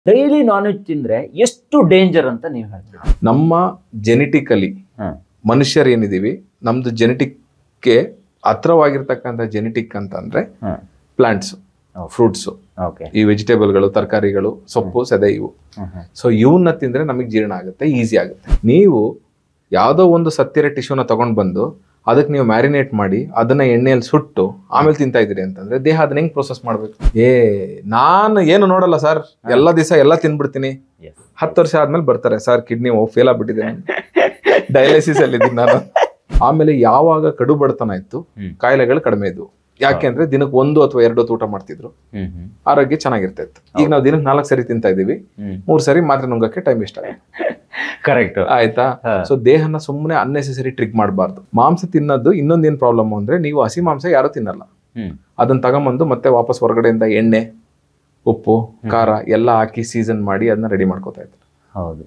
Daily non veg ತಿಂದ್ರೆ ಎಷ್ಟು danger ಅಂತ ನೀವು ಹೇಳ್ತೀರಾ ನಮ್ಮ ಜೆನೆಟಿಕಲಿ ಹ್ಮ್. ಮನುಷ್ಯರು ಏನಿದೀವಿ ನಮ್ದು ಜೆನೆಟಿಕ್ಗೆ ಹತ್ರವಾಗಿರ್ತಕ್ಕಂಥ ಜೆನೆಟಿಕ್ ಅಂತ ಅಂದ್ರೆ ಹ್ಮ್. Plants Okay. ಫ್ರೂಟ್ಸು ಓಕೆ ಈ ವೆಜಿಟೇಬಲ್ಗಳು ತರಕಾರಿಗಳು ಸೊಪ್ಪು ಸೆದೆ ಇವು ಸೊ ಇವನ್ನ ತಿಂದ್ರೆ ನಮಗೆ ಜೀರ್ಣ ಆಗುತ್ತೆ ಈಸಿ ಆಗುತ್ತೆ ನೀವು ಯಾವುದೋ ಒಂದು ಸತ್ತಿರ ಟಿಶ್ಯೂನ ತಗೊಂಡ್ ಬಂದು ಅದಕ್ಕೆ ನೀವು ಮ್ಯಾರಿನೇಟ್ ಮಾಡಿ ಅದನ್ನ ಎಣ್ಣೆಯಲ್ಲಿ ಸುಟ್ಟು ಆಮೇಲೆ ತಿಂತಾ ಇದ್ದೀರಿ ಅಂತಂದ್ರೆ ದೇಹ ಅದನ್ನ ಹೆಂಗ್ ಪ್ರೊಸೆಸ್ ಮಾಡ್ಬೇಕು ಏ ನಾನು ಏನು ನೋಡಲ್ಲ ಸರ್ ಎಲ್ಲ ದಿವಸ ಎಲ್ಲ ತಿನ್ಬಿಡ್ತೀನಿ ಹತ್ತು ವರ್ಷ ಆದ್ಮೇಲೆ ಬರ್ತಾರೆ ಸರ್ ಕಿಡ್ನಿ ಫೇಲ್ ಆಗ್ಬಿಟ್ಟಿದೆ ಡಯಾಲಿಸಿಸ್ ಅಲ್ಲಿ ಇದ್ದೀನಿ ನಾನು ಆಮೇಲೆ ಯಾವಾಗ ಕಡು ಬಡತನ ಇತ್ತು ಹ್ಮ್. ಕಾಯಿಲೆಗಳು ಕಡಿಮೆ ಇದ್ವು ಯಾಕೆಂದ್ರೆ ದಿನಕ್ಕೆ ಒಂದು ಅಥವಾ ಎರಡು ಹೊತ್ತು ಊಟ ಮಾಡ್ತಿದ್ರು ಆರೋಗ್ಯ ಚೆನ್ನಾಗಿರ್ತಾ ಇತ್ತು ಈಗ ನಾವು ದಿನಕ್ಕೆ ನಾಲ್ಕು ಸರಿ ತಿಂತಾ ಇದೀವಿ ಮೂರ್ ಸರಿ ಮಾತ್ರೆ ನುಂಗಕ್ಕೆ ಟೈಮ್ ಇಷ್ಟ ಆಗುತ್ತೆ ಕರೆಕ್ಟ್ ಆಯ್ತಾ ಸೊ ದೇಹನ ಸುಮ್ಮನೆ ಅನ್ನೆಸೆಸರಿ ಟ್ರಿಕ್ ಮಾಡಬಾರ್ದು ಮಾಂಸ ತಿನ್ನೋದು ಇನ್ನೊಂದೇನ್ ಪ್ರಾಬ್ಲಮ್ ಅಂದ್ರೆ ನೀವು ಹಸಿ ಮಾಂಸ ಯಾರು ತಿನ್ನಲ್ಲ ಅದನ್ನ ತಗೊಂಬಂದು ಮತ್ತೆ ವಾಪಸ್ ಹೊರಗಡೆಯಿಂದ ಎಣ್ಣೆ ಉಪ್ಪು ಖಾರ ಎಲ್ಲ ಹಾಕಿ ಸೀಸನ್ ಮಾಡಿ ಅದನ್ನ ರೆಡಿ ಮಾಡ್ಕೋತಾ ಇದ್ದಾರೆ ಹೌದು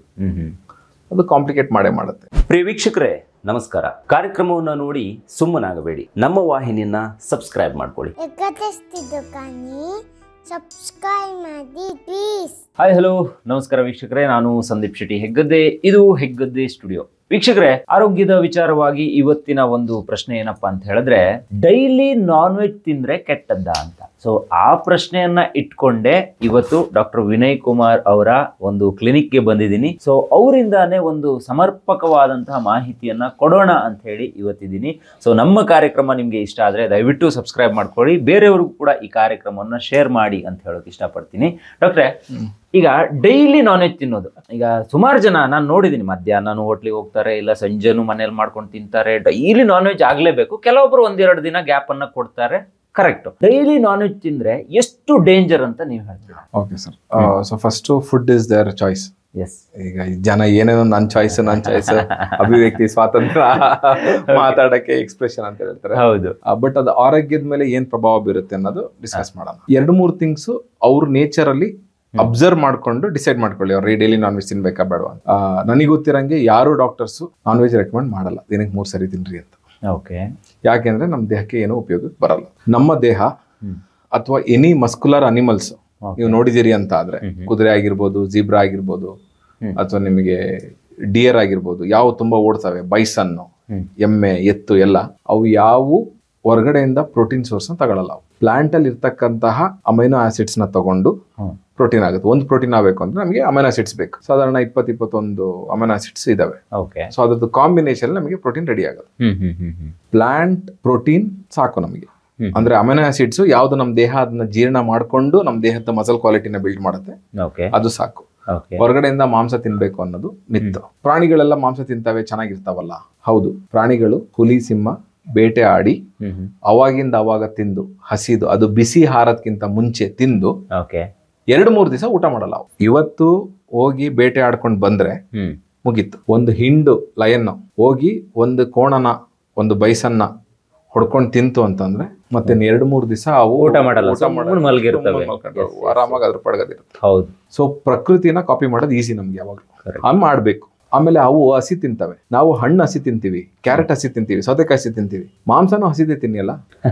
ಅದು ಕಾಂಪ್ಲಿಕೇಟ್ ಮಾಡೇ ಮಾಡುತ್ತೆ ಪ್ರಿಯ ವೀಕ್ಷಕರೇ ನಮಸ್ಕಾರ ಕಾರ್ಯಕ್ರಮವನ್ನು ನೋಡಿ ಸುಮ್ಮನಾಗಬೇಡಿ ನಮ್ಮ ವಾಹಿನಿಯನ್ನ ಸಬ್ಸ್ಕ್ರೈಬ್ ಮಾಡ್ಕೊಳ್ಳಿ ಎಕತೆಸ್ತಿದ್ದು ಕಾನಿ ಸಬ್ಸ್ಕ್ರೈಬ್ ಮಾಡಿ ಪ್ಲೀಸ್ ಹಾಯ್ ಹಲೋ ನಮಸ್ಕಾರ ವೀಕ್ಷಕರೇ ನಾನು ಸಂದೀಪ್ ಶೆಟ್ಟಿ ಹೆಗ್ಗದ್ದೆ ಇದು ಹೆಗ್ಗದ್ದೆ ಸ್ಟುಡಿಯೋ ವೀಕ್ಷಕರೇ ಆರೋಗ್ಯದ ವಿಚಾರವಾಗಿ ಇವತ್ತಿನ ಒಂದು ಪ್ರಶ್ನೆ ಏನಪ್ಪಾ ಅಂತ ಹೇಳಿದ್ರೆ ಡೈಲಿ ನಾನ್ ವೆಜ್ ತಿಂದ್ರೆ ಕೆಟ್ಟದ್ದ ಅಂತ ಸೊ ಆ ಪ್ರಶ್ನೆಯನ್ನ ಇಟ್ಕೊಂಡೆ ಇವತ್ತು ಡಾಕ್ಟರ್ ವಿನಯ್ ಕುಮಾರ್ ಅವರ ಒಂದು ಕ್ಲಿನಿಕ್ಗೆ ಬಂದಿದ್ದೀನಿ ಸೊ ಅವರಿಂದಾನೇ ಒಂದು ಸಮರ್ಪಕವಾದಂತಹ ಮಾಹಿತಿಯನ್ನ ಕೊಡೋಣ ಅಂತ ಹೇಳಿ ಇವತ್ತಿದ್ದೀನಿ ಸೊ ನಮ್ಮ ಕಾರ್ಯಕ್ರಮ ನಿಮಗೆ ಇಷ್ಟ ಆದರೆ ದಯವಿಟ್ಟು ಸಬ್ಸ್ಕ್ರೈಬ್ ಮಾಡ್ಕೊಳ್ಳಿ ಬೇರೆಯವ್ರಿಗೂ ಕೂಡ ಈ ಕಾರ್ಯಕ್ರಮವನ್ನು ಶೇರ್ ಮಾಡಿ ಅಂತ ಹೇಳೋಕೆ ಇಷ್ಟಪಡ್ತೀನಿ ಡಾಕ್ಟ್ರೆ ಈಗ ಡೈಲಿ ನಾನ್ ವೆಜ್ ತಿನ್ನೋದು ಈಗ ಸುಮಾರು ಜನ ನಾನು ನೋಡಿದ್ದೀನಿ ಮಧ್ಯಾಹ್ನ ಹೋಟ್ಲಿಗೆ ಹೋಗ್ತಾರೆ ಇಲ್ಲ ಸಂಜೆನೂ ಮನೇಲಿ ಮಾಡ್ಕೊಂಡು ತಿಂತಾರೆ ಡೈಲಿ ನಾನ್ ವೆಜ್ ಆಗಲೇಬೇಕು ಕೆಲವೊಬ್ರು ಒಂದೆರಡು ದಿನ ಗ್ಯಾಪ್ ಅನ್ನ ಕೊಡ್ತಾರೆ ಕರೆಕ್ಟ್ ಡೈಲಿ ನಾನ್ ವೆಜ್ ತಿಂದ್ರೆ ಎಷ್ಟು ಡೇಂಜರ್ ಅಂತ ನೀವು ಹೇಳ್ತೀರಾ okay sir so first food is their choice yes ಈಗ ಈ ಜನ ಏನೇನೋ ನನ್ನ ಚಾಯ್ಸ್ ನನ್ನ ಚಾಯ್ಸ್ ಅಭಿವ್ಯಕ್ತಿ ಸ್ವಾತಂತ್ರ್ಯ ಮಾತಾಡಕ್ಕೆ ಎಕ್ಸ್ಪ್ರೆಷನ್ ಅಂತ ಹೇಳ್ತಾರೆ ಹೌದು ಬಟ್ ಅದು ಆರೋಗ್ಯದ ಮೇಲೆ ಏನ್ ಪ್ರಭಾವ ಬೀರುತ್ತೆ ಅನ್ನೋದು ಡಿಸ್ಕಸ್ ಮಾಡೋಣ ಎರಡು ಮೂರು ಥಿಂಗ್ಸ್ ಅವ್ರ ನೇಚರ್ ಅಲ್ಲಿ ಅಬ್ಸರ್ವ್ ಮಾಡ್ಕೊಂಡು ಡಿಸೈಡ್ ಮಾಡ್ಕೊಳ್ಳಿ ಅವ್ರು ಡೈಲಿ ನಾನ್ ವೆಜ್ ತಿನ್ಬೇಕಾ ಬೇಡವಾ ಅಂತ ನನಗೆ ಗೊತ್ತಿರಂಗೆ ಯಾರು ಡಾಕ್ಟರ್ಸ್ ನಾನ್ ವೆಜ್ ರೆಕಮೆಂಡ್ ಮಾಡಲ್ಲ ದಿನಕ್ಕೆ ಮೂರ್ ಸರಿ ತಿನ್ರಿ ಅಂತ ಓಕೆ ಯಾಕೆಂದ್ರೆ ನಮ್ಮ ದೇಹಕ್ಕೆ ಏನೂ ಉಪಯೋಗಕ್ಕೆ ಬರಲ್ಲ ನಮ್ಮ ದೇಹ ಹ್ಮ್. ಅಥವಾ ಎನಿ ಮಸ್ಕುಲರ್ ಅನಿಮಲ್ಸ್ Okay. ನೀವು ನೋಡಿದಿರಿ ಅಂತ ಆದ್ರೆ ಹ್ಮ್ ಹ್ಮ್. ಕುದುರೆ ಆಗಿರ್ಬೋದು ಜೀಬ್ರಾ ಆಗಿರ್ಬೋದು ಹ್ಮ್. ಅಥವಾ ನಿಮಗೆ ಡಿಯರ್ ಆಗಿರ್ಬೋದು ಯಾವ ತುಂಬಾ ಓಡ್ತವೆ ಬೈಸನ್ನು ಹ್ಮ್. ಎಮ್ಮೆ ಎತ್ತು ಎಲ್ಲ ಅವು ಯಾವ ಹೊರಗಡೆಯಿಂದ ಪ್ರೋಟೀನ್ ಸೋರ್ಸ್ ತಗೊಳ್ಳಲ್ಲ ಅವು ಪ್ಲಾಂಟ್ ಅಲ್ಲಿ ಇರ್ತಕ್ಕಂತಹ ಅಮೈನೋ ಆಸಿಡ್ಸ್ ನ ತಗೊಂಡು ಹ್ಮ್. ಪ್ರೋಟೀನ್ ಆಗುತ್ತೆ ಒಂದು ಪ್ರೋಟೀನ್ ಆಗಬೇಕು ಅಂದ್ರೆ ನಮಗೆ ಅಮೈನೋ ಆಸಿಡ್ಸ್ ಬೇಕು ಸಾಧಾರಣ ಇಪ್ಪತ್ತು ಇಪ್ಪತ್ತೊಂದು ಅಮೈನೋ ಆಸಿಡ್ಸ್ ಇದಾವೆ ಓಕೆ ಸೊ ಅದ್ರದ್ದು ಕಾಂಬಿನೇಷನ್ ನಮಗೆ ಪ್ರೋಟೀನ್ ರೆಡಿ ಆಗುತ್ತೆ ಹ್ಮ್ ಹ್ಮ್ ಹ್ಮ್ ಹ್ಮ್ ಪ್ಲಾಂಟ್ ಪ್ರೋಟೀನ್ ಸಾಕು ನಮಗೆ ಹ್ಮ್. ಅಂದ್ರೆ ಅಮೈನೋ ಆಸಿಡ್ಸ್ ಯಾವ್ದು ನಮ್ಮ ದೇಹ ಅದನ್ನ ಜೀರ್ಣ ಮಾಡ್ಕೊಂಡು ನಮ್ಮ ದೇಹದ ಮಸಲ್ ಕ್ವಾಲಿಟಿನ ಬಿಲ್ಡ್ ಮಾಡುತ್ತೆ ಓಕೆ ಅದು ಸಾಕು ಓಕೆ ಹೊರಗಡೆಯಿಂದ ಮಾಂಸ ತಿನ್ಬೇಕು ಅನ್ನೋದು ಮಿತ್ತು ಪ್ರಾಣಿಗಳೆಲ್ಲ ಮಾಂಸ ತಿಂತಾವೆ ಚೆನ್ನಾಗಿರ್ತಾವಲ್ಲ ಹೌದು ಪ್ರಾಣಿಗಳು ಹುಲಿ ಸಿಂಹ ಬೇಟೆ ಆಡಿ ಹ್ಮ್ ಹ್ಮ್ ಅವಾಗಿಂದ ಅವಾಗ ತಿಂದು ಹಸಿದು ಅದು ಬಿಸಿ ಹಾರದ್ಕಿಂತ ಮುಂಚೆ ತಿಂದು ಓಕೆ ಎರಡು ಮೂರು ದಿವಸ ಊಟ ಮಾಡಲ್ಲ ಅವು ಇವತ್ತು ಹೋಗಿ ಬೇಟೆ ಆಡ್ಕೊಂಡು ಬಂದ್ರೆ ಹ್ಮ್ ಮುಗೀತು ಒಂದು ಹಿಂಡು ಲಯನ್ ಹೋಗಿ ಒಂದು ಕೋಣನ ಒಂದು ಬೈಸನ್ನ ಹೊಡ್ಕೊಂಡು ತಿಂತು ಅಂತಂದ್ರೆ ಮತ್ತೆ ಎರಡು ಮೂರು ದಿವಸ ಅವು ಊಟ ಮಾಡಲ್ಲ, ಊಟ ಸುಮ್ನೆ ಮಾಡಲ್ಲ. ಮಲ್ಗಿರ್ತವೆ. ಸುಮ್ನೆ ಮಲ್ಕೊಂಡು Yes, yes. ಆರಾಮಾಗಿ ಅದ್ರ ಪಡಗದಿರುತ್ತೆ ಹೌದು ಸೊ ಪ್ರಕೃತಿನ ಕಾಪಿ ಮಾಡೋದು ಈಸಿ ನಮ್ಗೆ ಯಾವಾಗಲೂ Correct. ಹಂಗ್ ಮಾಡ್ಬೇಕು ಆಮೇಲೆ ಅವು ಹಸಿ ತಿಂತವೆ ನಾವು ಹಣ್ಣು ಹಸಿ ತಿಂತೀವಿ ಕ್ಯಾರೆಟ್ ಹಸಿ ತಿಂತೀವಿ ಸೌತೆಕಾಯಿ ಹಸಿ ತಿಂತೀವಿ ಮಾಂಸನೂ ಹಸಿದೇ ತಿನ್ನಿಯಲ್ಲ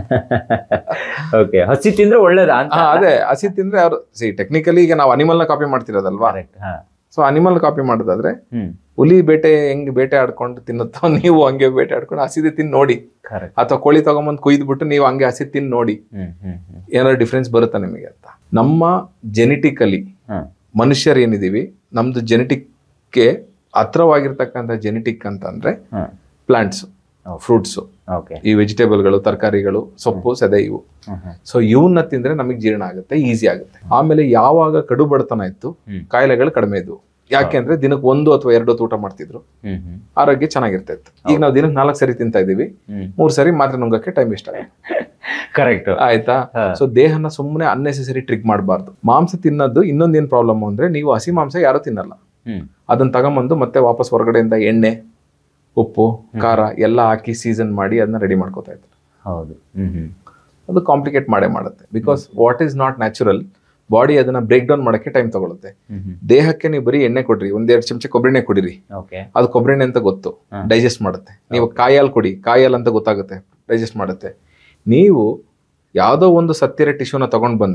ಓಕೆ ಹಸಿ ತಿಂದ್ರೆ ಒಳ್ಳೇದಾ ಅಂತ ಹಾ, ಅದೇ ಹಸಿ ತಿಂದ್ರೆ ಅವ್ರು ಸಿ ಟೆಕ್ನಿಕಲಿ ಈಗ ನಾವು ಅನಿಮಲ್ ನ ಕಾಪಿ ಮಾಡ್ತಿರೋದಲ್ವಾ ಕರೆಕ್ಟ್ ಹಾ ಸೊ ಅನಿಮಲ್ ಕಾಪಿ ಮಾಡೋದಾದ್ರೆ ಹ್ಮ್ ಹುಲಿ ಬೇಟೆ ಹೆಂಗ್ ಬೇಟೆ ಆಡ್ಕೊಂಡು ತಿನ್ನುತ್ತೋ ನೀವು ಹಂಗೆ ಬೇಟೆ ಆಡ್ಕೊಂಡು ಹಸಿದೆ ತಿನ್ ನೋಡಿ ಕರೆಕ್ಟ್ ಅಥವಾ ಕೋಳಿ ತಗೊಂಬಂದು ಕುಯ್ದ್ಬಿಟ್ಟು ನೀವು ಹಂಗೆ ಹಸಿ ತಿನ್ ನೋಡಿ ಹ್ಮ್ ಹ್ಮ್ ಹ್ಮ್ ಏನಾದ್ರು ಡಿಫ್ರೆನ್ಸ್ ಬರುತ್ತಾ ನಿಮಗೆ ಅಂತ ನಮ್ಮ ಜೆನೆಟಿಕಲಿ ಹ್ಮ್ ಮನುಷ್ಯರು ಏನಿದೀವಿ ನಮ್ದು ಜೆನೆಟಿಕ್ಗೆ ಹತ್ರವಾಗಿರ್ತಕ್ಕಂಥ ಜೆನೆಟಿಕ್ ಅಂತ ಅಂದ್ರೆ ಹ್ಮ್ ಪ್ಲಾಂಟ್ಸ್ Okay. ಫ್ರೂಟ್ಸ್ ಓಕೆ ಈ ವೆಜಿಟೇಬಲ್ಗಳು ತರಕಾರಿಗಳು ಸೊಪ್ಪು ಸೆದೆ ಇವು ಹ್ಮ್ ಹ್ಮ್ ಸೊ ಇವನ್ನ ತಿಂದ್ರೆ ನಮಗೆ ಜೀರ್ಣ ಆಗುತ್ತೆ ಈಸಿ ಆಗುತ್ತೆ ಆಮೇಲೆ ಯಾವಾಗ ಕಡು ಬಡತನ ಇತ್ತು ಹ್ಮ್. ಕಾಯಿಲೆಗಳು ಕಡಿಮೆ ಇದ್ವು ಯಾಕೆಂದ್ರೆ ದಿನಕ್ಕೆ ಒಂದು ಅಥವಾ ಎರಡು ಹೊತ್ತು ಊಟ ಮಾಡ್ತಿದ್ರು ಹ್ಮ್ ಹ್ಮ್ ಆರೋಗ್ಯ ಚೆನ್ನಾಗಿರ್ತಾ ಇತ್ತು ಈಗ ನಾವು ದಿನಕ್ಕೆ ನಾಲ್ಕು ಸರಿ ತಿಂತಾ ಇದೀವಿ ಹ್ಮ್ ಮೂರ್ ಸರಿ ಮಾತ್ರೆ ನುಂಗಕ್ಕೆ ಟೈಮ್ ಇಷ್ಟ ಆಗುತ್ತೆ ಕರೆಕ್ಟ್ ಆಯ್ತಾ ಹಾ. ಸೊ ದೇಹನ ಸುಮ್ಮನೆ ಅನ್ನೆಸೆಸರಿ ಟ್ರಿಕ್ ಮಾಡಬಾರ್ದು ಮಾಂಸ ತಿನ್ನೋದು ಇನ್ನೊಂದೇನ್ ಪ್ರಾಬ್ಲಮ್ ಅಂದ್ರೆ ನೀವು ಹಸಿ ಮಾಂಸ ಯಾರು ತಿನ್ನಲ್ಲ ಹ್ಮ್ ಅದನ್ನ ತಗೊಂಬಂದು ಮತ್ತೆ ವಾಪಸ್ ಹೊರಗಡೆಯಿಂದ ಎಣ್ಣೆ ಉಪ್ಪು ಖಾರ ಎಲ್ಲ ಹಾಕಿ ಸೀಸನ್ ಮಾಡಿ ಅದನ್ನ ರೆಡಿ ಮಾಡ್ಕೋತಾ ಇದ್ದಾರೆ ಹೌದು ಹ್ಮ್ ಹ್ಮ್ ಅದು ಕಾಂಪ್ಲಿಕೇಟ್ ಮಾಡೇ ಮಾಡುತ್ತೆ because what is not natural body ಅದನ್ನ ಬ್ರೇಕ್ ಡೌನ್ ಮಾಡಕ್ಕೆ ಟೈಮ್ ತಗೊಳುತ್ತೆ ಹ್ಮ್ ಹ್ಮ್ ದೇಹಕ್ಕೆ ನೀವು ಬರೀ ಎಣ್ಣೆ ಕೊಡ್ರಿ ಒಂದೆರಡು ಚಮಚ ಕೊಬ್ಬರಿ ಎಣ್ಣೆ ಕುಡಿರಿ ಓಕೆ ಅದು ಕೊಬ್ಬರಿ ಎಣ್ಣೆ ಅಂತ ಗೊತ್ತು ಹಾ. ಡೈಜೆಸ್ಟ್ ಮಾಡುತ್ತೆ ನೀವು ಕಾಯಲ್ಲಿ ಕೊಡಿ ಕಾಯಲ್ಲಿ ಅಂತ ಗೊತ್ತಾಗುತ್ತೆ ಡೈಜೆಸ್ಟ್ ಮಾಡುತ್ತೆ ನೀವು ಯಾವುದೋ ಒಂದು ಸತ್ತಿರ ಟಿಶ್ಯೂನ ತಗೊಂಡ್ ಬಂದು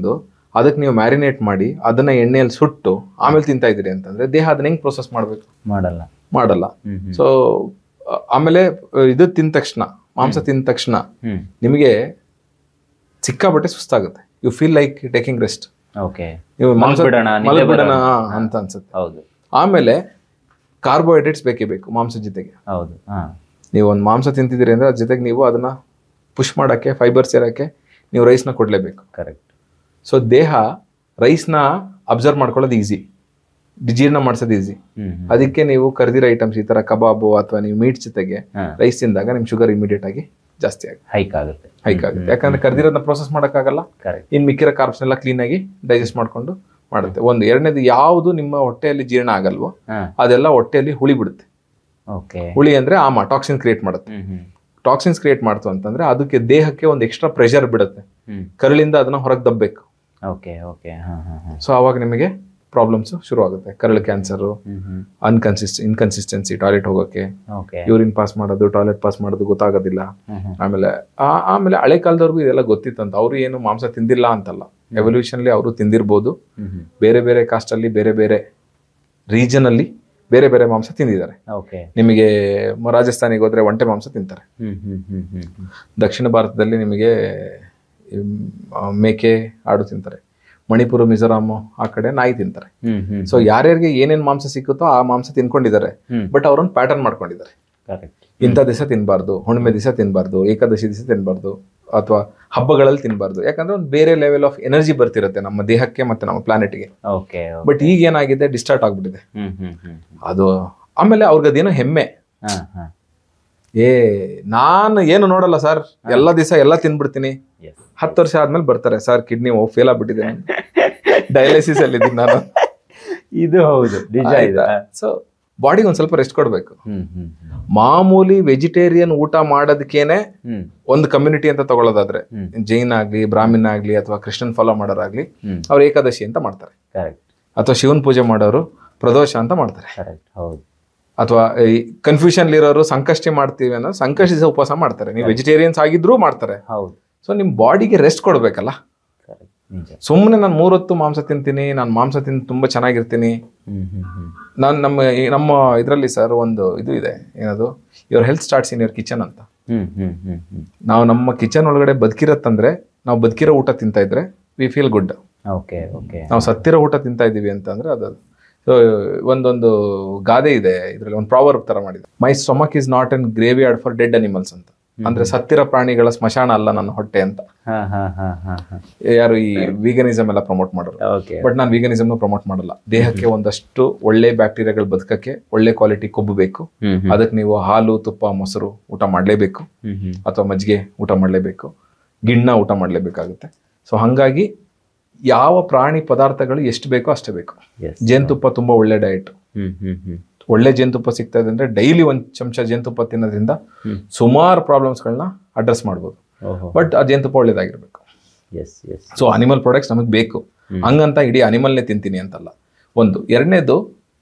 ಅದಕ್ಕೆ ನೀವು ಮ್ಯಾರಿನೇಟ್ ಮಾಡಿ ಅದನ್ನ ಎಣ್ಣೆಯಲ್ಲಿ ಸುಟ್ಟು ಆಮೇಲೆ ತಿಂತಾ ಇದ್ದೀರಿ ಅಂತಂದ್ರೆ ದೇಹ ಅದನ್ನ ಹೆಂಗ್ ಪ್ರೊಸೆಸ್ ಮಾಡಬೇಕು ಮಾಡಲ್ಲ ಮಾಡಲ್ಲ ಹ್ಮ್ ಹ್ಮ್ ಸೊ ಆಮೇಲೆ ಆ, ಇದು ತಿಂದ ತಕ್ಷಣ ಮಾಂಸ ತಿಂದ ತಕ್ಷಣ ಹ್ಮ್ ನಿಮಗೆ ಸಿಕ್ಕಾಪಟ್ಟೆ ಸುಸ್ತಾಗುತ್ತೆ you feel like taking rest okay ನೀವು ಮಾಂಸ ಮಲ್ಗ್ಬಿಡೋಣ, ನಿದ್ದೆ ಮಲ್ಗ್ಬಿಡೋಣ ಬರೋಣ. ಅಂತ ಅನ್ಸುತ್ತೆ ಹೌದು ಆಮೇಲೆ ಕಾರ್ಬೋಹೈಡ್ರೇಟ್ಸ್ ಬೇಕೇ ಬೇಕು ಮಾಂಸ ಜೊತೆಗೆ ಹೌದು ಹಾ ನೀವು ಒಂದು ಮಾಂಸ ತಿಂತಿದ್ದೀರಿ ಅಂದ್ರೆ ಅದ್ರ ಜೊತೆಗೆ ನೀವು ಅದನ್ನ ಪುಷ್ ಮಾಡೋಕ್ಕೆ ಫೈಬರ್ಸ್ ಇರೋಕ್ಕೆ ನೀವು ರೈಸ್ನ ಕೊಡಲೇಬೇಕು ಕರೆಕ್ಟ್ ಸೊ ದೇಹ ರೈಸ್ನ ಅಬ್ಸರ್ವ್ ಮಾಡ್ಕೊಳ್ಳೋದು ಈಸಿ ಜೀರ್ಣ ಮಾಡಿಸೋದು ಈಸಿ ಹ್ಮ್ ಹ್ಮ್. ಅದಕ್ಕೆ ನೀವು ಕರ್ದಿರೋ ಐಟಮ್ಸ್ ಈ ಥರ ಕಬಾಬು ಅಥವಾ ನೀವು ಮೀಟ್ ಜೊತೆಗೆ ಹಾ. ರೈಸ್ ತಿಂದಾಗ ನಿಮ್ಮ ಶುಗರ್ ಇಮಿಡಿಯೇಟ್ ಆಗಿ ಜಾಸ್ತಿ ಆಗುತ್ತೆ ಹೈಕ್ ಆಗುತ್ತೆ ಹೈಕ್ ಆಗುತ್ತೆ ಯಾಕಂದ್ರೆ ಕರ್ದಿರೋದನ್ನ ಪ್ರೊಸೆಸ್ ಮಾಡೋಕ್ಕಾಗಲ್ಲ ಕರೆಕ್ಟ್ ಇನ್ನು ಮಿಕ್ಕಿರೋ ಕಾರ್ಬ್ಸ್ನೆಲ್ಲ ಕ್ಲೀನಾಗಿ ಡೈಜೆಸ್ಟ್ ಮಾಡ್ಕೊಂಡು ಮಾಡುತ್ತೆ ಒಂದು ಎರಡನೇದು ಯಾವುದು ನಿಮ್ಮ ಹೊಟ್ಟೆಯಲ್ಲಿ ಜೀರ್ಣ ಆಗಲ್ವೋ ಹಾ ಅದೆಲ್ಲ ಹೊಟ್ಟೆಯಲ್ಲಿ ಹುಳಿ ಬಿಡುತ್ತೆ ಓಕೆ ಹುಳಿ ಅಂದ್ರೆ ಆಮ ಟಾಕ್ಸಿನ್ ಕ್ರಿಯೇಟ್ ಮಾಡುತ್ತೆ ಹ್ಮ್ ಹ್ಮ್ ಟಾಕ್ಸಿನ್ಸ್ ಕ್ರಿಯೇಟ್ ಮಾಡ್ತು ಅಂತಂದ್ರೆ ಅದಕ್ಕೆ ದೇಹಕ್ಕೆ ಒಂದು ಎಕ್ಸ್ಟ್ರಾ ಪ್ರೆಷರ್ ಬಿಡುತ್ತೆ ಹ್ಮ್ ಕರಳಿಂದ ಅದನ್ನ ಹೊರಗೆ ದಬ್ಬಬೇಕು ಓಕೆ ಓಕೆ ಹಾ ಹಾ ಹಾ ಸೊ ಅವಾಗ ನಿಮಗೆ ಪ್ರಾಬ್ಲಮ್ಸ್ ಶುರು ಆಗುತ್ತೆ ಕರಳು ಕ್ಯಾನ್ಸರು ಹ್ಮ್ ಹ್ಮ್ ಅನ್ಕನ್ಸಿಸ್ಟ್ ಇನ್ಕನ್ಸಿಸ್ಟೆನ್ಸಿ ಟಾಯ್ಲೆಟ್ ಹೋಗೋಕೆ ಓಕೆ ಯೂರಿನ್ ಪಾಸ್ ಮಾಡೋದು ಟಾಯ್ಲೆಟ್ ಪಾಸ್ ಮಾಡೋದು ಗೊತ್ತಾಗೋದಿಲ್ಲ ಹ್ಮ್ ಹ್ಮ್ ಆಮೇಲೆ ಆ- ಆಮೇಲೆ ಹಳೆ ಕಾಲದವ್ರಿಗೂ ಇದೆಲ್ಲ ಗೊತ್ತಿತ್ತಂತ ಅವರು ಏನು ಮಾಂಸ ತಿಂದಿಲ್ಲ ಅಂತಲ್ಲ ಎವಲ್ಯೂಷನ್ಲಿ ಅವರು ತಿಂದಿರ್ಬೋದು ಹ್ಮ್ ಹ್ಮ್ ಬೇರೆ ಬೇರೆ ಕಾಸ್ಟಲ್ಲಿ ಬೇರೆ ಬೇರೆ ರೀಜನಲ್ಲಿ ಬೇರೆ ಬೇರೆ ಮಾಂಸ ತಿಂದಿದ್ದಾರೆ ಓಕೆ ನಿಮಗೆ ಮ- ರಾಜಸ್ಥಾನಿಗೆ ಹೋದ್ರೆ ಒಂಟೆ ಮಾಂಸ ತಿಂತಾರೆ ಹ್ಮ್ ಹ್ಮ್ ಹ್ಮ್ ಹ್ಮ್ ಹ್ಮ್ ದಕ್ಷಿಣ ಭಾರತದಲ್ಲಿ ನಿಮಗೆ ಹ್ಮ್, ಆ, ಮೇಕೆ ಆಡು ತಿಂತಾರೆ ಮಣಿಪುರ ಮಿಜೋರಾಮ್ ಆ ಕಡೆ ನಾಯಿ ತಿಂತಾರೆ ಹ್ಮ್ ಹ್ಮ್ ಸೊ ಯಾರ್ಯಾರಿಗೆ ಏನೇನ್ ಮಾಂಸ ಸಿಕ್ಕುತ್ತೋ ಆ ಮಾಂಸ ತಿನ್ಕೊಂಡಿದ್ದಾರೆ ಹ್ಮ್. ಬಟ್ ಅವರೊಂದು ಪ್ಯಾಟರ್ನ್ ಮಾಡ್ಕೊಂಡಿದ್ದಾರೆ ಕರೆಕ್ಟ್ ಇಂಥ ದಿವಸ ತಿನ್ನಬಾರ್ದು ಹುಣ್ಣಿಮೆ ದಿವಸ ತಿನ್ನಬಾರ್ದು ಏಕಾದಶಿ ದಿವಸ ತಿನ್ನಬಾರ್ದು ಅಥವಾ ಹಬ್ಬಗಳಲ್ಲಿ ತಿನ್ನಬಾರ್ದು ಯಾಕಂದ್ರೆ ಒಂದು ಬೇರೆ ಲೆವೆಲ್ ಆಫ್ ಎನರ್ಜಿ ಬರ್ತಿರುತ್ತೆ ನಮ್ಮ ದೇಹಕ್ಕೆ ಮತ್ತೆ ನಮ್ಮ ಪ್ಲಾನೆಟ್ಗೆ ಓಕೆ ಬಟ್ ಈಗ ಏನಾಗಿದೆ ಡಿಸ್ಟಾರ್ಟ್ ಆಗ್ಬಿಟ್ಟಿದೆ ಹ್ಮ್ ಹ್ಮ್ ಹ್ಮ್ ಅದು ಆಮೇಲೆ ಅವ್ರಿಗೆ ಅದೇನೋ ಹೆಮ್ಮೆ ಹಾ ಹಾ ಏ ನಾನು ಏನು ನೋಡಲ್ಲ ಸರ್ ಎಲ್ಲ ದಿವಸ ಎಲ್ಲ ತಿನ್ಬಿಡ್ತೀನಿ ಎಸ್ ಹತ್ತು ವರ್ಷ ಆದ್ಮೇಲೆ ಬರ್ತಾರೆ ಸರ್ ಕಿಡ್ನಿ ಫೇಲ್ ಆಗ್ಬಿಟ್ಟಿದೆ ಡಯಾಲಿಸಿಸ್ ಅಲ್ಲಿ ಇದ್ದೀನಿ ನಾನು ಇದು ಹೌದು ನಿಜ ಇದು ಸೊ ಬಾಡಿಗೆ ಒಂದ್ ಸ್ವಲ್ಪ ರೆಸ್ಟ್ ಕೊಡ್ಬೇಕು ಹ್ಮ್ ಹ್ಮ್ ಹ್ಮ್ ಮಾಮೂಲಿ ವೆಜಿಟೇರಿಯನ್ ಊಟ ಮಾಡೋದಕ್ಕೇನೆ ಹ್ಮ್ ಒಂದು ಕಮ್ಯುನಿಟಿ ಅಂತ ತಗೊಳ್ಳೋದಾದ್ರೆ ಹ್ಮ್. ಜೈನ್ ಆಗ್ಲಿ ಬ್ರಾಹ್ಮಿನ್ ಆಗ್ಲಿ ಅಥವಾ ಕ್ರಿಶ್ಚಿಯನ್ ಫಾಲೋ ಮಾಡೋರಾಗ್ಲಿ ಹ್ಮ್ ಅವ್ರು ಏಕಾದಶಿ ಅಂತ ಮಾಡ್ತಾರೆ ಕರೆಕ್ಟ್ ಅಥವಾ ಶಿವನ್ ಪೂಜೆ ಮಾಡೋರು ಪ್ರದೋಷ ಅಂತ ಮಾಡ್ತಾರೆ ಕರೆಕ್ಟ್ ಹೌದು ಅಥವಾ ಈ ಕನ್ಫ್ಯೂಷನ್ ಇರೋರು ಸಂಕಷ್ಟಿ ಮಾಡ್ತೀವಿ ಅನ್ನೋ ಸಂಕಷ್ಟಿ ದಿವಸ ಉಪವಾಸ ಮಾಡ್ತಾರೆ ನೀವು ವೆಜಿಟೇರಿಯನ್ಸ್ ಆಗಿದ್ರೂ ಮಾಡ್ತಾರೆ ಹೌದು ಸೊ ನಿಮ್ ಬಾಡಿಗೆ ರೆಸ್ಟ್ ಕೊಡ್ಬೇಕಲ್ಲ ಕರೆಕ್ಟ್ ನಿಜ ಸುಮ್ಮನೆ ನಾನು ಮೂರೊತ್ತು ಮಾಂಸ ತಿಂತೀನಿ ನಾನು ಮಾಂಸ ತಿಂದು ತುಂಬಾ ಚೆನ್ನಾಗಿರ್ತೀನಿ ಹ್ಮ್ ಹ್ಮ್ ಹ್ಮ್ ನಾನು ನಮ್ಮ ಈ ನಮ್ಮ ಇದರಲ್ಲಿ ಸರ್ ಒಂದು ಇದು ಇದೆ ಏನದು your health starts in your kitchen ಅಂತ ಹ್ಮ್ ಹ್ಮ್ ಹ್ಮ್ ಹ್ಮ್ ನಾವು ನಮ್ಮ ಕಿಚನ್ ಒಳಗಡೆ ಬದುಕಿರತ್ತಂದ್ರೆ ನಾವು ಬದುಕಿರೋ ಊಟ ತಿಂತಾ ಇದ್ರೆ we feel good okay okay ನಾವು ಸತ್ತಿರೋ ಊಟ ತಿಂತಾ ಇದ್ದೀವಿ ಅಂತಂದ್ರೆ ಅದು ಸೊ ಒಂದೊಂದು ಗಾದೆ ಇದೆ ಇದರಲ್ಲಿ ಒಂದು ಪ್ರಾವರ್ ತರ ಮಾಡಿದೆ my stomach is not an graveyard for dead animals ಅಂತ ಅಂದ್ರೆ ಸತ್ತಿರೋ ಪ್ರಾಣಿಗಳ ಸ್ಮಶಾನ ಅಲ್ಲ ನನ್ನ ಹೊಟ್ಟೆ ಅಂತ ಹಾ ಹಾ ಹಾ ಹಾ ಹಾ ಯಾರು ಈ ವಿಗನಿಸಮ್ ಎಲ್ಲ ಪ್ರಮೋಟ್ ಮಾಡೋರು ಓಕೆ ಬಟ್ ನಾನು ವಿಗನಿಸಮ್ ಪ್ರಮೋಟ್ ಮಾಡಲ್ಲ ದೇಹಕ್ಕೆ ಒಂದಷ್ಟು ಒಳ್ಳೆ ಬ್ಯಾಕ್ಟೀರಿಯಾಗಳು ಬದುಕಕ್ಕೆ ಒಳ್ಳೆ ಕ್ವಾಲಿಟಿ ಕೊಬ್ಬು ಬೇಕು ಹ್ಮ್ ಹ್ಮ್ ಅದಕ್ಕೆ ನೀವು ಹಾಲು ತುಪ್ಪ ಮೊಸರು ಊಟ ಮಾಡಲೇಬೇಕು ಹ್ಮ್ ಹ್ಮ್ ಅಥವಾ ಮಜ್ಜಿಗೆ ಊಟ ಮಾಡಲೇಬೇಕು ಗಿಣ್ಣ ಊಟ ಮಾಡಲೇಬೇಕಾಗುತ್ತೆ ಸೊ ಹಾಗಾಗಿ ಯಾವ ಪ್ರಾಣಿ ಪದಾರ್ಥಗಳು ಎಷ್ಟು ಬೇಕೋ ಅಷ್ಟೇ ಬೇಕು ಎಸ್ ಜೇನುತುಪ್ಪ ತುಂಬಾ ಒಳ್ಳೆ ಡಯಟ್ ಹ್ಮ್ ಹ್ಮ್ ಹ್ಮ್ ಒಳ್ಳೆ ಜೇನುತುಪ್ಪ ಸಿಗ್ತಾ ಇದೆ ಅಂದ್ರೆ ಡೈಲಿ ಒಂದು ಚಮಚ ಜೇನುತುಪ್ಪ ತಿನ್ನೋದ್ರಿಂದ ಹ್ಮ್. ಸುಮಾರು ಪ್ರಾಬ್ಲಮ್ಸ್ಗಳನ್ನ ಅಡ್ರೆಸ್ ಮಾಡ್ಬೋದು ಓಹೋ ಬಟ್ ಆ ಜೇನುತುಪ್ಪ ಒಳ್ಳೇದಾಗಿರ್ಬೇಕು yes yes so animal products ನಮಗೆ ಬೇಕು ಹಂಗಂತ ಇಡೀ ಅನಿಮಲ್ನೇ ತಿಂತೀನಿ ಅಂತಲ್ಲ ಒಂದು ಎರಡನೇದು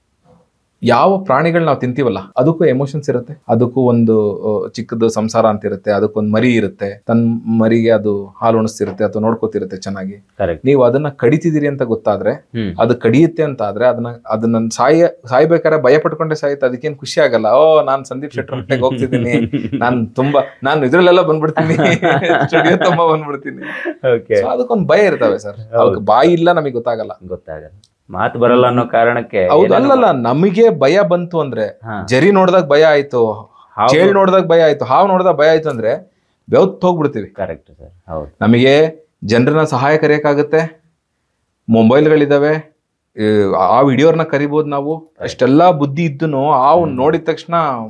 ಯಾವ ಪ್ರಾಣಿಗಳು ನಾವು ತಿಂತೀವಲ್ಲ ಅದಕ್ಕೂ ಎಮೋಷನ್ಸ್ ಇರುತ್ತೆ ಅದಕ್ಕೂ ಒಂದು ಆ, ಚಿಕ್ಕದು ಸಂಸಾರ ಅಂತ ಇರುತ್ತೆ ಅದಕ್ಕೊಂದು ಮರಿ ಇರುತ್ತೆ ತನ್ನ ಮರಿಗೆ ಅದು ಹಾಲು ಉಣಿಸ್ತಿರುತ್ತೆ ಅಥವಾ ನೋಡ್ಕೋತಿರುತ್ತೆ ಚೆನ್ನಾಗಿ ಕರೆಕ್ಟ್ ನೀವು ಅದನ್ನ ಕಡಿತಿದ್ದೀರಿ ಅಂತ ಗೊತ್ತಾದ್ರೆ ಹ್ಮ್ ಅದು ಕಡಿಯುತ್ತೆ ಅಂತ ಆದ್ರೆ ಅದನ್ನ ಅದನ್ನ ಸಾಯ ಸಾಯ್ಬೇಕಾದ್ರೆ ಭಯ ಪಟ್ಕೊಂಡೆ ಸಾಯುತ್ತೆ ಅದಕ್ಕೇನು ಖುಷಿ ಆಗಲ್ಲ ಓ ನಾನ್ ಸಂದೀಪ್ ಶೆಟ್ಟರ್ ಹೊಟ್ಟೆಗೆ ಹೋಗ್ತಿದ್ದೀನಿ ನಾನು ತುಂಬಾ ನಾನು ಇದ್ರಲ್ಲೆಲ್ಲ ಬಂದ್ಬಿಡ್ತೀನಿ ಸ್ಟುಡಿಯೋ ತುಂಬಾ ಬಂದ್ಬಿಡ್ತೀನಿ ಓಕೆ So ಅದಕ್ಕೊಂದು ಭಯ ಇರ್ತವೆ ಸರ್ ಅದಕ್ಕೆ ಬಾಯಿ ಇಲ್ಲ ನಮಗೆ ಗೊತ್ತಾಗಲ್ಲ ಗೊತ್ತಾಗಲ್ಲ ಮಾತು ಬರಲ್ಲ ಅನ್ನೋ ಕಾರಣಕ್ಕೆ ಹೌದು ಏನೇನೋ ಅಲ್ಲಲ್ಲ ನಮಗೆ ಭಯ ಬಂತು ಅಂದ್ರೆ ಹಾ. ಜರಿ ನೋಡಿದಾಗ ಭಯ ಆಯ್ತು ಹಾವು- ಚೇಳ್ ನೋಡಿದಾಗ ಭಯ ಆಯ್ತು ಹಾವು ನೋಡಿದಾಗ ಭಯ ಆಯ್ತು ಅಂದ್ರೆ ಬೆವತ್ ಹೋಗ್ಬಿಡ್ತೀವಿ ಕರೆಕ್ಟ್ ಸರ್ ಹೌದು ನಮಗೆ ಜನರನ್ನ ಸಹಾಯ ಕರೆಯಕ್ಕಾಗುತ್ತೆ ಮೊಬೈಲ್ಗಳಿದಾವೆ ಈ ಆ ವಿಡಿಯೋರ್ನ ಕರಿಬೋದು ನಾವು ಅಷ್ಟೆಲ್ಲ ಬುದ್ಧಿ ಇದ್ದು ಆ ನೋಡಿದ ತಕ್ಷಣ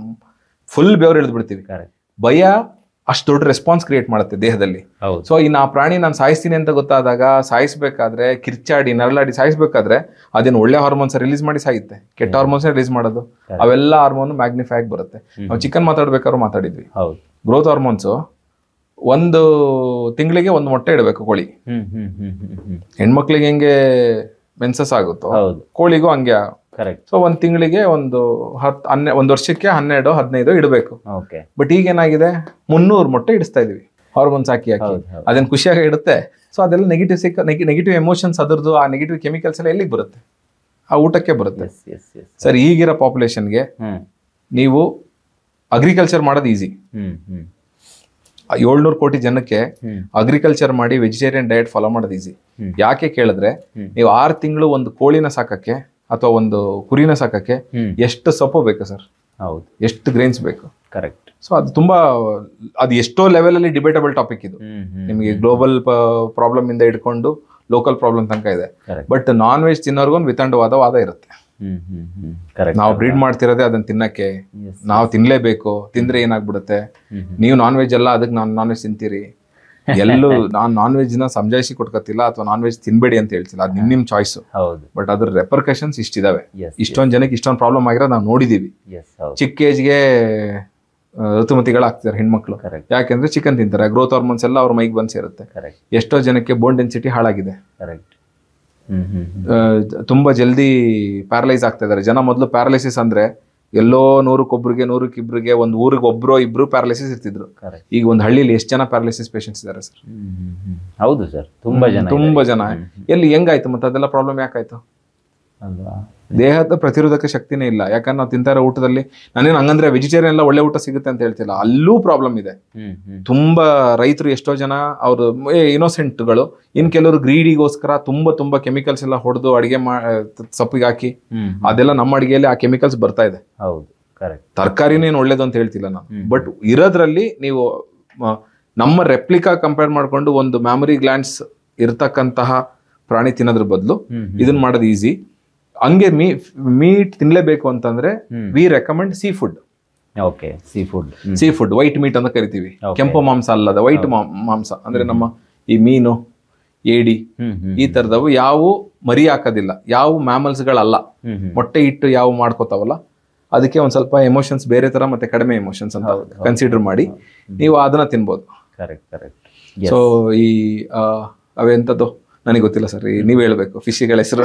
ಫುಲ್ ಬೆವ್ರು ಇಳಿದು ಬಿಡ್ತೀವಿ ಕರೆಕ್ಟ್ ಭಯ ಅಷ್ಟು ದೊಡ್ಡ ರೆಸ್ಪಾನ್ಸ್ ಕ್ರಿಯೇಟ್ ಮಾಡುತ್ತೆ ದೇಹದಲ್ಲಿ ಹೌದು ಸೊ ಇನ್ನು ಆ ಪ್ರಾಣಿ ನಾನು ಸಾಯಿಸ್ತೀನಿ ಅಂತ ಗೊತ್ತಾದಾಗ ಸಾಯಿಸ್ಬೇಕಾದ್ರೆ ಕಿರ್ಚಾಡಿ ನರಳಾಡಿ ಸಾಯಿಸ್ಬೇಕಾದ್ರೆ ಅದೇನು ಒಳ್ಳೆ ಹಾರ್ಮೋನ್ಸ್ ರಿಲೀಸ್ ಮಾಡಿ ಸಾಯುತ್ತೆ ಕೆಟ್ಟ ಹಾರ್ಮೋನ್ಸ್ ರಿಲೀಸ್ ಮಾಡೋದು ಅವೆಲ್ಲ ಹಾರ್ಮೋನ್ ಮ್ಯಾಗ್ನಿಫೈ ಆಗಿ ಬರುತ್ತೆ ನಾವು ಚಿಕನ್ ಮಾತಾಡ್ಬೇಕಾದ್ರು ಮಾತಾಡಿದ್ವಿ ಹೌದು ಗ್ರೋತ್ ಹಾರ್ಮೋನ್ಸ್ ಒಂದು ತಿಂಗಳಿಗೆ ಒಂದು ಮೊಟ್ಟೆ ಇಡಬೇಕು ಕೋಳಿ ಹ್ಮ್ ಹ್ಮ್ ಹ್ಮ್ ಹ್ಮ್ ಹ್ಮ್ ಹೆಣ್ಮಕ್ಳಿಗೆ ಹೆಂಗೆ ಮೆನ್ಸಸ್ ಆಗುತ್ತೋ ಹೌದು ಕೋಳಿಗೂ ಹಂಗೆ ಕರೆಕ್ಟ್ ಸೊ ಒಂದು ತಿಂಗಳಿಗೆ ಒಂದು ಹತ್ತು ಹನ್ನೆ ಒಂದು ವರ್ಷಕ್ಕೆ ಹನ್ನೆರಡು ಹದಿನೈದು ಇಡಬೇಕು ಓಕೆ ಬಟ್ ಈಗ ಏನಾಗಿದೆ ಮುನ್ನೂರು ಮೊಟ್ಟೆ ಇಡಿಸ್ತಾ ಇದೀವಿ ಹಾರ್ಮೋನ್ಸ್ ಹಾಕಿ ಹಾಕಿ ಹೌದು ಹೌದು ಅದೇನು ಖುಷಿಯಾಗಿ ಇಡುತ್ತೆ ಸೊ ಅದೆಲ್ಲ ನೆಗೆಟಿವ್ ಸಿಕ್ಕ ನೆಗೆಟಿವ್ ಎಮೋಷನ್ಸ್ ಅದರದ್ದು ಆ ನೆಗೆಟಿವ್ ಕೆಮಿಕಲ್ಸ್ ಎಲ್ಲ ಎಲ್ಲಿಗೆ ಬರುತ್ತೆ ಆ ಊಟಕ್ಕೆ ಬರುತ್ತೆ ಎಸ್ ಎಸ್ ಎಸ್ ಸರ್ ಈಗಿರೋ ಪಾಪ್ಯುಲೇಷನ್ಗೆ ಹ್ಮ್ ನೀವು ಅಗ್ರಿಕಲ್ಚರ್ ಮಾಡೋದು ಈಸಿ ಹ್ಮ್ ಹ್ಮ್ ಏಳ್ನೂರು ಕೋಟಿ ಜನಕ್ಕೆ ಹ್ಮ್. ಅಗ್ರಿಕಲ್ಚರ್ ಮಾಡಿ ವೆಜಿಟೇರಿಯನ್ ಡಯಟ್ ಫಾಲೋ ಮಾಡೋದು ಈಸಿ ಹ್ಮ್. ಯಾಕೆ ಕೇಳಿದ್ರೆ ಹ್ಮ್. ನೀವು ಆರು ತಿಂಗಳು ಒಂದು ಕೋಳಿನ ಸಾಕಕ್ಕೆ ಅಥವಾ ಒಂದು ಕುರಿನ ಸಾಕಕ್ಕೆ ಹ್ಮ್. ಎಷ್ಟು ಸೊಪ್ಪು ಬೇಕು ಸರ್ ಹೌದು ಎಷ್ಟು ಗ್ರೇನ್ಸ್ ಬೇಕು ಕರೆಕ್ಟ್ ಸೊ ಅದು ತುಂಬಾ ಅದು ಎಷ್ಟೋ ಲೆವೆಲಲ್ಲಿ ಡಿಬೇಟಬಲ್ ಟಾಪಿಕ್ ಇದು ಹ್ಮ್ ಹ್ಮ್ ನಿಮಗೆ ಗ್ಲೋಬಲ್ ಪ್ರಾಬ್ಲಮ್ ಇಂದ ಹಿಡ್ಕೊಂಡು ಲೋಕಲ್ ಪ್ರಾಬ್ಲಮ್ ತನಕ ಇದೆ ಕರೆಕ್ಟ್ ಬಟ್ ನಾನ್ ವೆಜ್ ತಿನ್ನೋರ್ಗೊಂದು ವಿತಂಡವಾದ ವಾದ ಇರುತ್ತೆ ಹ್ಮ್ ಹ್ಮ್ ಹ್ಮ್ ಕರೆಕ್ಟ್ ನಾವು ಬ್ರೀಡ್ ಮಾಡ್ತಿರೋದೇ ಅದನ್ನ ತಿನ್ನಕ್ಕೆ Yes. ನಾವು ತಿನ್ಲೇಬೇಕು ತಿಂದ್ರೆ ಏನಾಗ್ಬಿಡುತ್ತೆ ಹ್ಮ್ ಹ್ಮ್. ನೀವು ನಾನ್ ವೆಜ್ ಅಲ್ಲ ಅದಕ್ಕೆ ನಾನು ನಾನ್ ವೆಜ್ ತಿಂತೀರಿ ಎಲ್ಲೂ ನಾನು ನಾನ್ ವೆಜ್ ನ ಸಮಜಾಯಿಸಿ ಕೊಟ್ಕೊತಿಲ್ಲ ಅಥವಾ ನಾನ್ ವೆಜ್ ತಿನ್ಬೇಡಿ ಅಂತ ಹೇಳ್ತಿಲ್ಲ ಅದು ನಿಮ್ ನಿಮ್ ಚಾಯ್ಸ್ ಹೌದು ಬಟ್ ಅದ್ರ ರೆಪರ್ಕಷನ್ಸ್ ಇಷ್ಟಿದಾವೆ ಎಸ್ ಇಷ್ಟೊಂದ್ ಜನಕ್ಕೆ ಇಷ್ಟೊಂದು ಪ್ರಾಬ್ಲಮ್ ಆಗಿರೋ ನಾವು ನೋಡಿದೀವಿ ಎಸ್ ಹೌದು ಚಿಕ್ಕ ಏಜ್ಗೆ ಋತುಮತಿಗಳಾಗ್ತಿದ್ದಾರೆ ಹೆಣ್ಮಕ್ಳು ಕರೆಕ್ಟ್ ಯಾಕೆಂದ್ರೆ ಚಿಕನ್ ತಿಂತಾರೆ ಗ್ರೋತ್ ಹಾರ್ಮೋನ್ಸ್ ಎಲ್ಲ ಅವ್ರ ಮೈಗೆ ಬಂದ್ ಸೇರುತ್ತೆ ಕರೆಕ್ಟ್ ಎಷ್ಟೋ ಜನಕ್ಕೆ ಬೋನ್ ಡೆನ್ಸಿಟಿ ಹಾಳಾಗಿದೆ ಕರೆಕ್ಟ್ ಹ್ಮ್ ಹ್ಮ್ ಹ್ಮ್ ಆ, ತುಂಬಾ ಜಲ್ದಿ ಪ್ಯಾರಲೈಸ್ ಆಗ್ತಾ ಇದಾರೆ ಜನ ಮೊದಲು ಪ್ಯಾರಲೈಸಿಸ್ ಅಂದ್ರೆ ಎಲ್ಲೋ ನೂರಕ್ಕೊಬ್ರಿಗೆ ನೂರಕ್ಕಿಬ್ರಿಗೆ ಒಂದು ಊರಿಗೆ ಒಬ್ರು ಇಬ್ರು ಪ್ಯಾರಲೈಸಿಸ್ ಇರ್ತಿದ್ರು ಕರೆಕ್ಟ್ ಈಗ ಒಂದು ಹಳ್ಳಿಲಿ ಎಷ್ಟು ಜನ ಪ್ಯಾರಲೈಸಿಸ್ ಪೇಷಂಟ್ಸ್ ಇದ್ದಾರೆ ಸರ್ ಹ್ಮ್ ಹ್ಮ್ ಹ್ಮ್ ಹೌದು ಸರ್ ತುಂಬಾ ಜನ ತುಂಬಾ ಇದ್ದಾರೆ. ಜನ ಎಲ್ಲಿ ಹೆಂಗಾಯ್ತು ಮತ್ತೆ ಅದೆಲ್ಲ ಪ್ರಾಬ್ಲಮ್ ಯಾಕಾಯ್ತು ಅಲ್ವಾ ದೇಹದ ಪ್ರತಿರೋಧಕ ಶಕ್ತಿನೇ ಇಲ್ಲ ಯಾಕಂದ್ರೆ ನಾವು ತಿಂತಾ ಇರೋ ಊಟದಲ್ಲಿ ನಾನೇನು ಹಂಗಂದ್ರೆ ವೆಜಿಟೇರಿಯನ್ ಎಲ್ಲ ಒಳ್ಳೆ ಊಟ ಸಿಗುತ್ತೆ ಅಂತ ಹೇಳ್ತಿಲ್ಲ ಅಲ್ಲೂ ಪ್ರಾಬ್ಲಮ್ ಇದೆ ಹ್ಮ್ ಹ್ಮ್ ತುಂಬಾ ರೈತರು ಎಷ್ಟೋ ಜನ ಅವರು ಇನ್ನೋಸೆಂಟ್ಗಳು ಇನ್ ಕೆಲವರು ಗ್ರೀಡಿಗೋಸ್ಕರ ತುಂಬಾ ತುಂಬಾ ಕೆಮಿಕಲ್ಸ್ ಎಲ್ಲ ಹೊಡೆದು ಅಡಿಗೆ ಮಾ ಸೊಪ್ಪಿಗೆ ಹಾಕಿ ಹ್ಮ್ ಅದೆಲ್ಲ ನಮ್ಮ ಅಡಿಗೆಯಲ್ಲಿ ಆ ಕೆಮಿಕಲ್ಸ್ ಬರ್ತಾ ಇದೆ ಹೌದು ಕರೆಕ್ಟ್ ತರಕಾರಿನೇನು ಒಳ್ಳೇದು ಅಂತ ಹೇಳ್ತಿಲ್ಲ ನಾನು ಹ್ಮ್. ಬಟ್ ಇರೋದ್ರಲ್ಲಿ ನೀವು ಮ, ನಮ್ಮ ರೆಪ್ಲಿಕಾ ಕಂಪೇರ್ ಮಾಡ್ಕೊಂಡು ಒಂದು ಮ್ಯಾಮರಿ ಗ್ಲ್ಯಾಂಡ್ಸ್ ಇರ್ತಕ್ಕಂತಹ ಪ್ರಾಣಿ ತಿನ್ನೋದ್ರ ಬದಲು ಹ್ಮ್ ಇದನ್ನ ಮಾಡೋದು ಈಸಿ ಹಂಗೆ ಮೀ ಮೀಟ್ ತಿನ್ಲೇಬೇಕು ಅಂತಂದ್ರೆ ಹ್ಮ್. We recommend seafood okay seafood seafood white meat ಅಂತ ಕರಿತೀವಿ Okay. ಕೆಂಪು ಮಾಂಸ ಅಲ್ಲದ ವೈಟ್ ಮಾಂಸ ಅಂದ್ರೆ ನಮ್ಮ ಈ ಮೀನು ಏಡಿ ಹ್ಮ್ ಹ್ಮ್ ಈ ತರದವು ಯಾವ ಮರಿ ಹಾಕೋದಿಲ್ಲ ಯಾವ ಮ್ಯಾಮಲ್ಸ್ಗಳಲ್ಲ ಹ್ಮ್ ಹ್ಮ್ ಮೊಟ್ಟೆ ಇಟ್ಟು ಯಾವ ಮಾಡ್ಕೋತಾವಲ್ಲ ಅದಕ್ಕೆ ಒಂದ್ ಸ್ವಲ್ಪ ಎಮೋಷನ್ಸ್ ಬೇರೆ ತರ ಮತ್ತೆ ಕಡಿಮೆ ಎಮೋಷನ್ಸ್ ಅಂತ ಹೌದು, ಹೌದು. ಕನ್ಸಿಡರ್ ಮಾಡಿ ನೀವು ಅದನ್ನ ತಿನ್ಬೋದು ಕರೆಕ್ಟ್ ಕರೆಕ್ಟ್ ಸೊ ಈ ಆ, ಅವೆಂತದ್ದು ನನಗೆ ಗೊತ್ತಿಲ್ಲ ಸರ್ ನೀವ್ ಹೇಳ್ಬೇಕು ಫಿಶ್ಗಳ ಹೆಸರು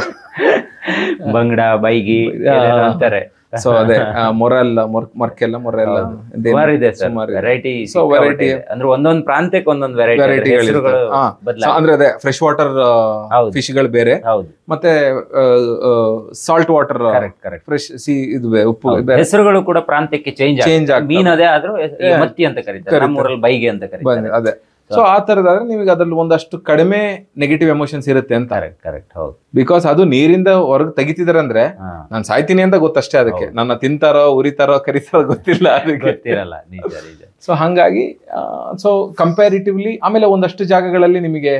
ಬಂಗಡ ಬೈಗಿ ಏನೇನೋ ಅಂತಾರೆ ಸೊ ಅದೇ ಮೊರಲ್ ಮರ್ಕೆಲ್ಲ ಮೊರೆಲ್ ಸುಮಾರು ಇದೆ ಸರ್ ವೆರೈಟಿ So, variety. ಅಂದ್ರೆ ಒಂದೊಂದ್ ಪ್ರಾಂತ್ಯಕ್ಕೆ ಒಂದೊಂದ್ ವೆರೈಟಿ ವೆರೈಟಿಗಳು ಅಂದ್ರೆ ಅದೇ ಫ್ರೆಶ್ ವಾಟರ್ ಹೌದು. ಫಿಶ್ಗಳು ಬೇರೆ ಹೌದು ಮತ್ತೆ salt water correct correct fresh ಸಿ ಇದು ಬೇ- ಉಪ್ಪು ಬೇರೆ. ಹೆಸರುಗಳು ಕೂಡ ಪ್ರಾಂತ್ಯಕ್ಕೆ ಚೇಂಜ್ Change ಆಗ್ತವೆ. ಮೀನ್ ಅದೇ ಆದ್ರೂ ಈ ಮತ್ತಿ ಅಂತ ಕರೀತಾರೆ ಕರೀತಾರೆ. ನಮ್ಮೂರಲ್ಲಿ ಬೈಗೆ ಅಂತ ಕರೀತಾರೆ ಬಂದಿದೆ, ಅದೇ ಸೊ ಆ ತರದಾದ್ರೆ ನಿಮಗೆ ಅದ್ರಲ್ಲಿ ಒಂದಷ್ಟು ಕಡಿಮೆ ನೆಗೆಟಿವ್ ಎಮೋಷನ್ಸ್ ಇರುತ್ತೆ ಅಂತ ಕರೆಕ್ಟ್ ಕರೆಕ್ಟ್ ಹೌದು ಬಿಕಾಸ್ ಅದು ನೀರಿಂದ ಹೊರಗೆ ತೆಗಿತಿದಾರೆ ಅಂದ್ರೆ ಹಾ ನಾನು ಸಾಯ್ತೀನಿ ಅಂತ ಗೊತ್ತಷ್ಟೇ ಅದಕ್ಕೆ ನನ್ನ ತಿಂತಾರೋ ಉರಿತಾರೋ ಕರಿತಾರೋ ಗೊತ್ತಿಲ್ಲ ಅದಕ್ಕೆ ಗೊತ್ತಿರಲ್ಲ ನಿಜ ನಿಜ ಸೊ ಹಂಗಾಗಿ ಸೊ ಕಂಪ್ಯಾರಿಟಿವ್ಲಿ ಆಮೇಲೆ ಒಂದಷ್ಟು ಜಾಗಗಳಲ್ಲಿ ನಿಮಗೆ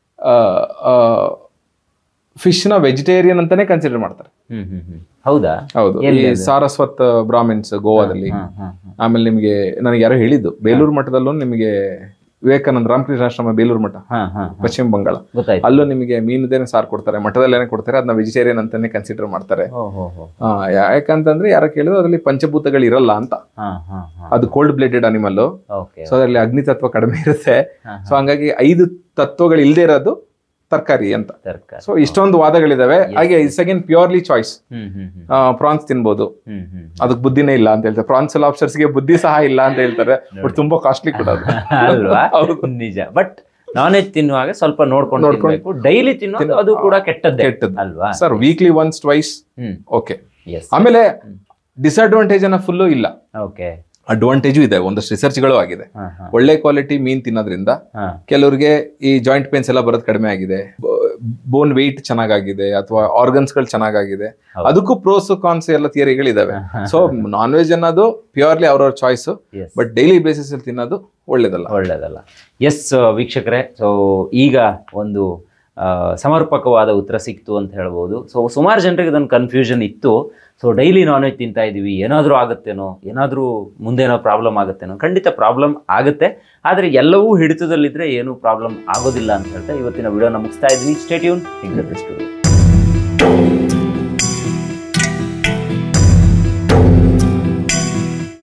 ಫಿಶ್ ನ ವೆಜಿಟೇರಿಯನ್ ಅಂತಾನೆ ಕನ್ಸಿಡರ್ ಮಾಡ್ತಾರೆ ಹ್ಮ್ ಹ್ಮ್ ಹ್ಮ್ ಹೌದಾ ಹೌದು ಈ ಎಲ್ಲಿ ಅದು? ಸಾರಸ್ವತ್ ಬ್ರಾಹ್ಮಿನ್ಸ್ ಗೋವಾದಲ್ಲಿ ಹಾ, ಹಾ, ಹಾ. ಆಮೇಲೆ ನಿಮಗೆ ನನಗೆ ಯಾರೋ ಹೇಳಿದ್ದು ಬೇಲೂರು ಮಠದಲ್ಲೂ ನಿಮಗೆ ವಿವೇಕಾನಂದ ರಾಮಕೃಷ್ಣ ಆಶ್ರಮ ಬೇಲೂರು ಮಠ ಹಾ ಹಾ ಹಾ. ಪಶ್ಚಿಮ ಬಂಗಾಳ ಗೊತ್ತಾಯ್ತು ಅಲ್ಲೂ ನಿಮಗೆ ಮೀನುದೇನೆ ಸಾರು ಕೊಡ್ತಾರೆ ಮಠದಲ್ಲೇನೆ ಕೊಡ್ತಾರೆ ಅದನ್ನ ವೆಜಿಟೇರಿಯನ್ ಅಂತಾನೆ ಕನ್ಸಿಡರ್ ಮಾಡ್ತಾರೆ ಓ ಹೋ ಹೋ ಆ, ಯಾಕಂತಂದ್ರೆ ಯಾರೋ ಕೇಳಿದ್ರು ಅದರಲ್ಲಿ ಪಂಚಭೂತಗಳು ಇರಲ್ಲ ಅಂತ ಹಾ ಹಾ ಹಾ ಅದು cold blooded animal okay so ಅದರಲ್ಲಿ ಅಗ್ನಿ ತತ್ವ ಕಡಿಮೆ ಇರುತ್ತೆ ಹಾ, ಸೊ ಹಂಗಾಗಿ ಐದು ತತ್ವಗಳು ಇಲ್ಲದೆ ಇರೋದು ತರಕಾರಿ ಅಂತ ತರಕಾರಿ ಸೊ ಇಷ್ಟೊಂದು ವಾದಗಳಿದಾವೆ ಹಾಗೆ ಇಟ್ಸ್ ಅಗೇನ್ ಪ್ಯೂರ್ಲಿ ಚಾಯ್ಸ್ ಹ್ಮ್ ಹ್ಮ್ ಹ್ಮ್ ಪ್ರಾನ್ಸ್ ತಿನ್ಬೋದು ಹ್ಮ್ ಹ್ಮ್ ಅದಕ್ಕೆ ಬುದ್ಧಿನೇ ಇಲ್ಲ ಅಂತ ಹೇಳ್ತಾರೆ ಪ್ರಾನ್ಸ್ ಲಾಬ್ಸ್ಟರ್ಸ್ಗೆ ಬುದ್ಧಿ ಸಹ ಇಲ್ಲ ಅಂತ ಹೇಳ್ತಾರೆ ಬಟ್ ತುಂಬಾ ಕಾಸ್ಟ್ಲಿ ಕೂಡ ಅದು. ಅಲ್ವಾ ಹೌದು. ನಿಜ ಬಟ್ ನಾನ್ ವೆಜ್ ತಿನ್ನುವಾಗ ಸ್ವಲ್ಪ ನೋಡ್ಕೊಂಡು ನೋಡ್ಕೊಂಡು ತಿನ್ಬೇಕು ಡೈಲಿ ತಿನ್ನೋದು ಅದು ಕೂಡ ಕೆಟ್ಟದ್ದೇ ಕೆಟ್ಟದ್ದು. ಅಲ್ವಾ ಸರ್ ವೀಕ್ಲಿ ಒನ್ಸ್ ಟ್ವೈಸ್ ಹ್ಮ್ ಓಕೆ ಎಸ್ ಆಮೇಲೆ ಡಿಸ್ಅಡ್ವಾಂಟೇಜ್ ಅನ್ನ ಫುಲ್ಲು ಇಲ್ಲ ಓಕೆ ಅಡ್ವಾಂಟೇಜು ಇದೆ ಒಂದಷ್ಟು ರಿಸರ್ಚ್ಗಳು ಆಗಿದೆ ಹಾ ಹಾ ಒಳ್ಳೆ ಕ್ವಾಲಿಟಿ ಮೀನ್ ತಿನ್ನೋದ್ರಿಂದ ಹಾ ಕೆಲವ್ರಿಗೆ ಈ ಜಾಯಿಂಟ್ ಪೇನ್ಸ್ ಎಲ್ಲ ಬರೋದು ಕಡಿಮೆ ಆಗಿದೆ ಬೋನ್ ವೆಯ್ಟ್ ಚೆನ್ನಾಗಾಗಿದೆ ಅಥವಾ ಆರ್ಗನ್ಸ್ ಗಳು ಚೆನ್ನಾಗಾಗಿದೆ ಹೌದು. ಅದಕ್ಕೂ ಪ್ರೋಸ್ ಕಾನ್ಸ್ ಎಲ್ಲ ಥಿಯರಿಗಳಿದಾವೆ ಸೊ ನಾನ್ ವೆಜ್ ಅನ್ನೋದು ಪ್ಯೂರ್ಲಿ ಅವ್ರವ್ರ choice yes but daily basis ಅಲ್ಲಿ ತಿನ್ನೋದು ಒಳ್ಳೇದಲ್ಲ ಒಳ್ಳೇದಲ್ಲ ಎಸ್ ವೀಕ್ಷಕರೇ ಸೊ ಈಗ ಒಂದು ಆ, ಸಮರ್ಪಕವಾದ ಉತ್ತರ ಸಿಕ್ತು ಅಂತ ಹೇಳ್ಬೋದು ಸೊ ಸುಮಾರು ಜನರಿಗೆ ಇದೊಂದು ಕನ್ಫ್ಯೂಷನ್ ಇತ್ತು ಸೊ ಡೈಲಿ ನಾನ್ ವೆಜ್ ತಿಂತಾ ಇದ್ದೀವಿ ಏನಾದರೂ ಆಗುತ್ತೇನೋ ಏನಾದರೂ ಮುಂದೇನೋ ಪ್ರಾಬ್ಲಮ್ ಆಗುತ್ತೇನೋ ಖಂಡಿತ ಪ್ರಾಬ್ಲಮ್ ಆಗುತ್ತೆ ಆದರೆ ಎಲ್ಲವೂ ಹಿಡಿತದಲ್ಲಿದ್ದರೆ ಏನೂ ಪ್ರಾಬ್ಲಮ್ ಆಗೋದಿಲ್ಲ ಅಂತ ಹೇಳ್ತಾ ಇವತ್ತಿನ ವಿಡಿಯೋನ ಮುಗಿಸ್ತಾ ಇದ್ವಿ ಸ್ಟೇಟ್ಯೂನ್ ಸ್ಟುಡಿಯೋ